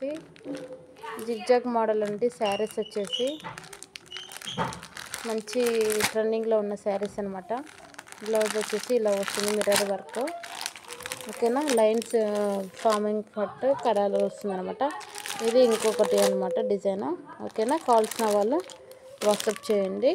వచ్చేసి zigzag model అండి శారీస్ వచ్చేసి మంచి ట్రెండింగ్లో ఉన్న శారీస్ అనమాట బ్లౌజ్ వచ్చేసి ఇలా వస్తుంది మిర్రర్ వర్క్ ఓకేనా లైన్స్ ఫార్మింగ్ పట్టు కడాలు వస్తుంది అనమాట ఇది ఇంకొకటి అనమాట డిజైన్ ఓకేనా కావాల్సిన వాళ్ళు వాట్సాప్ చేయండి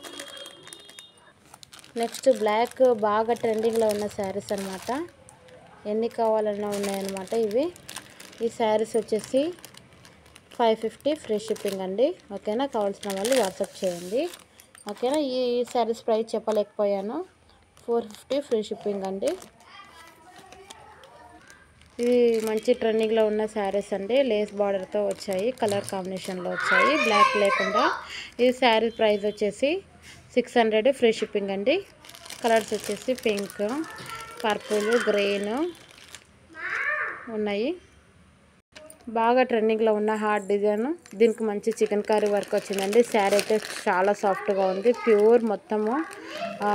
నెక్స్ట్ బ్లాక్ బాగా ట్రెండింగ్లో ఉన్న శారీస్ అనమాట ఎన్ని కావాలన్నా ఉన్నాయన్నమాట ఇవి ఈ శారీస్ వచ్చేసి ఫైవ్ ఫిఫ్టీ ఫ్రీ షిప్పింగ్ అండి ఓకేనా కావాల్సిన వాళ్ళు వాట్సాప్ చేయండి ఓకేనా ఈ శారీస్ ప్రైస్ చెప్పలేకపోయాను ఫోర్ ఫిఫ్టీ ఫ్రీ షిప్పింగ్ అండి ఇది మంచి ట్రెండింగ్లో ఉన్న శారీస్ అండి లేస్ బార్డర్తో వచ్చాయి కలర్ కాంబినేషన్లో వచ్చాయి బ్లాక్ లేకుండా ఈ శారీ ప్రైస్ వచ్చేసి సిక్స్ హండ్రెడ్ ఫ్రీ షిప్పింగ్ అండి కలర్స్ వచ్చేసి పింక్ పర్పుల్ గ్రీన్ ఉన్నాయి బాగా ట్రెండింగ్లో ఉన్న హార్ట్ డిజైన్ దీనికి మంచి చికెన్ కర్రీ వర్క్ వచ్చిందండి శారీ అయితే చాలా సాఫ్ట్గా ఉంది ప్యూర్ మొత్తము ఆ,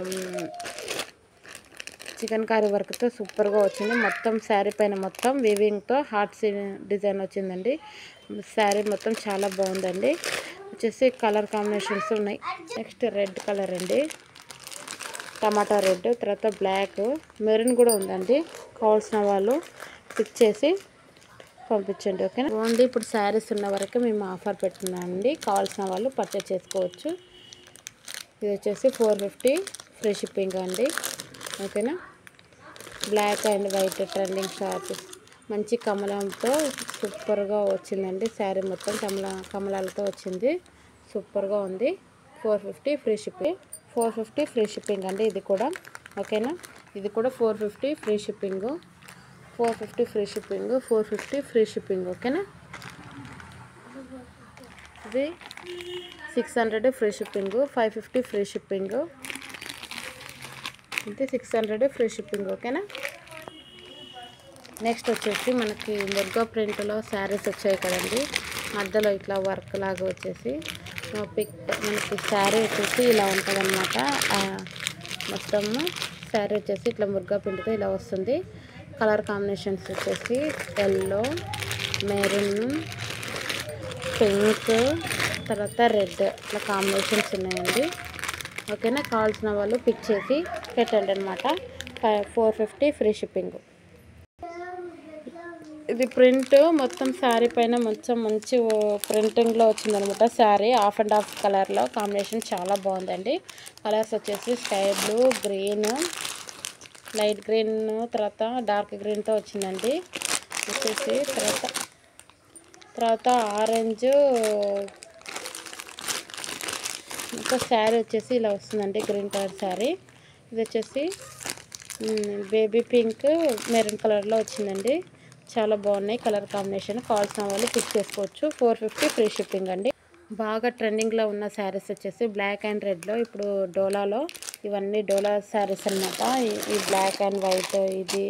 చికెన్ కర్రీ వర్క్తో సూపర్గా వచ్చింది మొత్తం శారీ పైన మొత్తం వీవింగ్తో హార్ట్ డిజైన్ వచ్చిందండి శారీ మొత్తం చాలా బాగుందండి వచ్చేసి కలర్ కాంబినేషన్స్ ఉన్నాయి నెక్స్ట్ రెడ్ కలర్ అండి టమాటా రెడ్ తర్వాత బ్లాక్ మెరూన్ కూడా ఉందండి కావాల్సిన వాళ్ళు పిక్ చేసి పంపించండి ఓకేనా ఓన్లీ ఇప్పుడు శారీస్ ఉన్న వరకు మేము ఆఫర్ పెట్టున్నామండి కావాల్సిన వాళ్ళు పర్చేస్ చేసుకోవచ్చు ఇది వచ్చేసి ఫోర్ ఫిఫ్టీ ఫ్రీ షిప్పింగ్ అండి ఓకేనా black and white trending short మంచి కమలంతో సూపర్గా వచ్చిందండి శారీ మొత్తం కమల కమలాలతో వచ్చింది సూపర్గా ఉంది four fifty free shipping four fifty free shipping అండి ఇది కూడా ఓకేనా ఇది కూడా four fifty free shipping four fifty free shipping four fifty free shipping ఓకేనా ఇది six hundred free shipping five fifty free shipping ఇది సిక్స్ హండ్రెడ్ ఫ్రీ షిప్పింగ్ ఓకేనా నెక్స్ట్ వచ్చేసి మనకి ముర్గా ప్రింట్లో శారీస్ వచ్చాయి కదండి మధ్యలో ఇట్లా వర్క్ లాగా వచ్చేసి ఆ పిక్ మనకి శారీ వచ్చేసి ఇలా ఉంటుంది అనమాట మొత్తము శారీ వచ్చేసి ఇట్లా ముర్గా ప్రింట్తో ఇలా వస్తుంది కలర్ కాంబినేషన్స్ వచ్చేసి ఎల్లో మెరూన్ పింక్ తర్వాత రెడ్ ఇట్లా కాంబినేషన్స్ ఉన్నాయండి ఓకేనా కావాల్సిన వాళ్ళు పిక్ చేసి పెట్టండి అనమాట five four fifty free shipping ఇది ప్రింట్ మొత్తం శారీ పైన మొత్తం మంచి ప్రింటింగ్లో వచ్చిందనమాట శారీ ఆఫ్ అండ్ ఆఫ్ కలర్లో కాంబినేషన్ చాలా బాగుందండి కలర్స్ వచ్చేసి sky blue green light green తర్వాత డార్క్ గ్రీన్తో వచ్చిందండి వచ్చేసి తర్వాత తర్వాత ఆరెంజ్ ఇంకా శారీ వచ్చేసి ఇలా వస్తుందండి గ్రీన్ కలర్ శారీ ఇది వచ్చేసి బేబీ పింక్ మెరూన్ కలర్లో వచ్చిందండి చాలా బాగున్నాయి కలర్ కాంబినేషన్ కావాల్సిన వాళ్ళు పిక్ చేసుకోవచ్చు ఫోర్ ఫిఫ్టీ ఫ్రీ షిప్పింగ్ అండి బాగా ట్రెండింగ్లో ఉన్న శారీస్ వచ్చేసి బ్లాక్ అండ్ రెడ్లో ఇప్పుడు డోలాలో ఇవన్నీ డోలా శారీస్ అన్నమాట ఈ- ఈ బ్లాక్ అండ్ వైట్ ఇది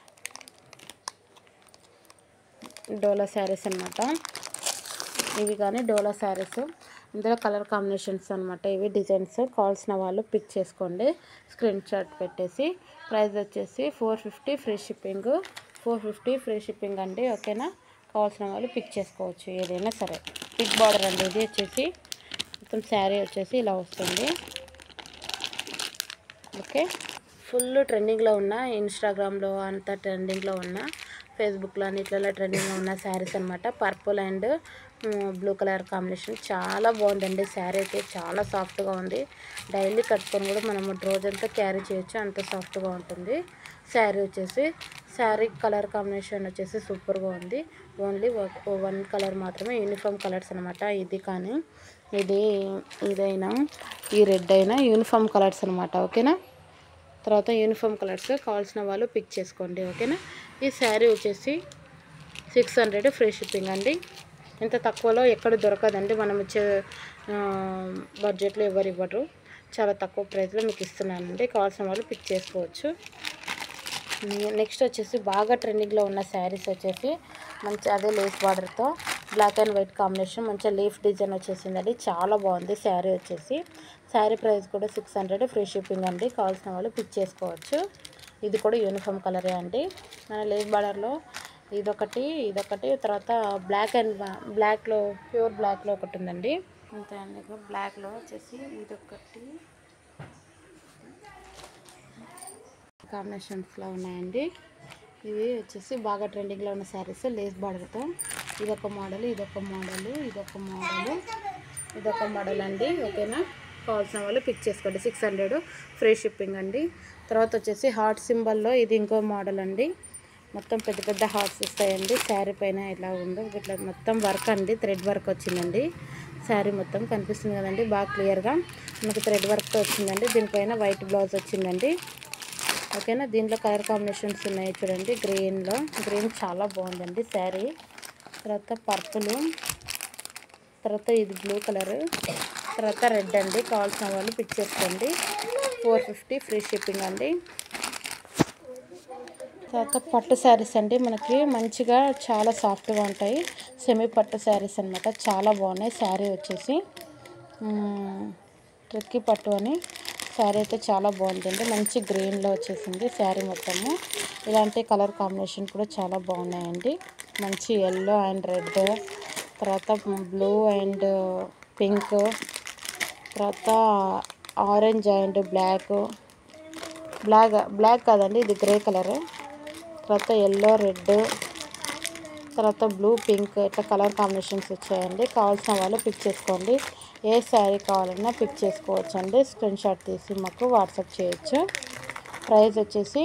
డోలా శారీస్ అన్నమాట ఇవి కానీ డోలా శారీస్ ఇందులో కలర్ కాంబినేషన్స్ అనమాట ఇవి డిజైన్స్ కావాల్సిన వాళ్ళు పిక్ చేసుకోండి స్క్రీన్ షాట్ పెట్టేసి ప్రైస్ వచ్చేసి four fifty free shipping four fifty free shipping అండి ఓకేనా కావాల్సిన వాళ్ళు పిక్ చేసుకోవచ్చు ఏదైనా సరే బిగ్ బార్డర్ అండి ఇది వచ్చేసి మొత్తం శారీ వచ్చేసి ఇలా వస్తుంది ఓకే ఫుల్ ట్రెండింగ్లో ఉన్న ఇన్స్టాగ్రామ్లో అంతా ట్రెండింగ్లో ఉన్న ఫేస్బుక్లో అన్నిట్లలో ట్రెండింగ్లో ఉన్న శారీస్ అనమాట purple and blue colour combination చాలా బాగుందండి శారీ అయితే చాలా సాఫ్ట్గా ఉంది డైలీ కట్టుకొని కూడా మనం రోజంతా క్యారీ చేయొచ్చు అంత సాఫ్ట్గా ఉంటుంది శారీ వచ్చేసి శారీ కలర్ కాంబినేషన్ వచ్చేసి సూపర్గా ఉంది ఓన్లీ వన్ కలర్ మాత్రమే యూనిఫామ్ కలర్స్ అనమాట ఇది కానీ ఇది ఇదైనా ఈ రెడ్ అయినా యూనిఫామ్ కలర్స్ అనమాట ఓకేనా తర్వాత యూనిఫామ్ కలర్స్ కావాల్సిన వాళ్ళు పిక్ చేసుకోండి ఓకేనా ఈ శారీ వచ్చేసి సిక్స్ హండ్రెడ్ ఫ్రీ షిప్పింగ్ అండి ఇంత తక్కువలో ఎక్కడ దొరకదండి మనం ఇచ్చే ఆ, బడ్జెట్లో ఎవరు ఇవ్వరు చాలా తక్కువ ప్రైస్లో మీకు ఇస్తున్నానండి కావాల్సిన వాళ్ళు పిక్ చేసుకోవచ్చు నెక్స్ట్ వచ్చేసి బాగా ట్రెండింగ్లో ఉన్న శారీస్ వచ్చేసి మంచి అదే లేస్ బార్డర్తో బ్లాక్ అండ్ వైట్ కాంబినేషన్ మంచిగా లీఫ్ డిజైన్ వచ్చేసిందండి చాలా బాగుంది శారీ వచ్చేసి శారీ ప్రైస్ కూడా సిక్స్ హండ్రెడ్ ఫ్రీ షిప్పింగ్ అండి కావాల్సిన వాళ్ళు పిక్ చేసుకోవచ్చు ఇది కూడా యూనిఫామ్ కలరే అండి మన లేస్ బార్డర్లో ఇదొకటి ఇదొకటి తర్వాత బ్లాక్ అండ్ బ్లాక్లో ప్యూర్ బ్లాక్లో ఒకటి ఉందండి అంతే అండి ఇక బ్లాక్లో వచ్చేసి ఇదొకటి కాంబినేషన్స్లో ఉన్నాయండి ఇవి వచ్చేసి బాగా ట్రెండింగ్లో ఉన్న శారీస్ లేస్ బార్డర్తో ఇదొక మోడల్ ఇదొక మోడల్ ఇదొక మోడల్ ఇదొక మోడల్ అండి ఓకేనా కావాల్సిన వాళ్ళు పిక్ చేసుకోండి సిక్స్ హండ్రెడ్ ఫ్రీ షిప్పింగ్ అండి తర్వాత వచ్చేసి హార్ట్ సింబల్లో ఇది ఇంకో మోడల్ అండి మొత్తం పెద్ద పెద్ద హార్ట్స్ వస్తాయండి శారీ పైన ఎలా ఉందో ఇట్లా మొత్తం వర్క్ అండి థ్రెడ్ వర్క్ వచ్చిందండి శారీ మొత్తం కనిపిస్తుంది కదండి బాగా క్లియర్గా మనకు థ్రెడ్ వర్క్తో వచ్చిందండి దీనిపైన వైట్ బ్లౌజ్ వచ్చిందండి ఓకేనా దీంట్లో కలర్ కాంబినేషన్స్ ఉన్నాయి చూడండి గ్రీన్లో గ్రీన్ చాలా బాగుందండి శారీ తర్వాత పర్పుల్ తర్వాత ఇది బ్లూ కలర్ తర్వాత రెడ్ అండి కావాల్సిన వాళ్ళు పిక్ చేసుకోండి ఫోర్ ఫిఫ్టీ ఫ్రీ షిప్పింగ్ అండి తర్వాత పట్టు శారీస్ అండి మనకి మంచిగా చాలా సాఫ్ట్గా ఉంటాయి సెమీ పట్టు శారీస్ అనమాట చాలా బాగున్నాయి శారీ వచ్చేసి ట్రిక్కీ పట్టు అని శారీ అయితే చాలా బాగుంటుంది మంచి గ్రీన్లో వచ్చేసింది శారీ మొత్తము ఇలాంటి కలర్ కాంబినేషన్ కూడా చాలా బాగున్నాయండి మంచి ఎల్లో అండ్ రెడ్ తర్వాత బ్లూ అండ్ పింక్ తర్వాత orange and black black black కాదండి ఇది గ్రే కలర్ తర్వాత ఎల్లో రెడ్ తర్వాత బ్లూ పింక్ ఇట్లా కలర్ కాంబినేషన్స్ వచ్చాయండి కావాల్సిన వాళ్ళు పిక్ చేసుకోండి ఏ శారీ కావాలన్నా పిక్ చేసుకోవచ్చు అండి స్క్రీన్ షాట్ తీసి మాకు వాట్సాప్ చేయొచ్చు ప్రైస్ వచ్చేసి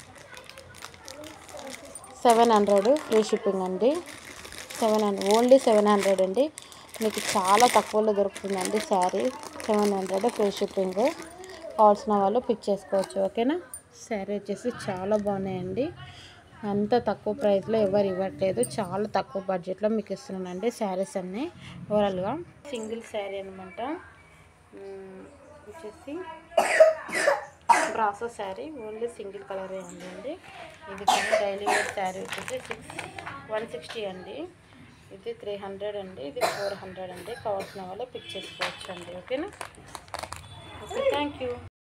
సెవెన్ హండ్రెడ్ ఫ్రీ షిప్పింగ్ అండి seven hundred only seven hundred అండి మీకు చాలా తక్కువలో దొరుకుతుందండి sari seven hundred free shipping కావాల్సిన వాళ్ళు పిక్ చేసుకోవచ్చు ఓకేనా శారీ వచ్చేసి చాలా బాగున్నాయండి అంత తక్కువ ప్రైస్లో ఎవరు ఇవ్వట్లేదు చాలా తక్కువ బడ్జెట్లో మీకు ఇస్తున్నానండి శారీస్ అన్నీ ఓవరాల్గా సింగిల్ శారీ అనమాట వచ్చేసి బ్రాసో శారీ ఓన్లీ సింగిల్ కలరే ఉందండి ఇది కానీ డైలీ వేర్ శారీ వచ్చేసి సిక్స్ వన్ సిక్స్టీ అండి ఇది త్రీ హండ్రెడ్ అండి ఇది ఫోర్ హండ్రెడ్ అండి కావాల్సిన వాళ్ళు పిక్ చేసుకోవచ్చు అండి ఓకేనా ఓకే థ్యాంక్ యూ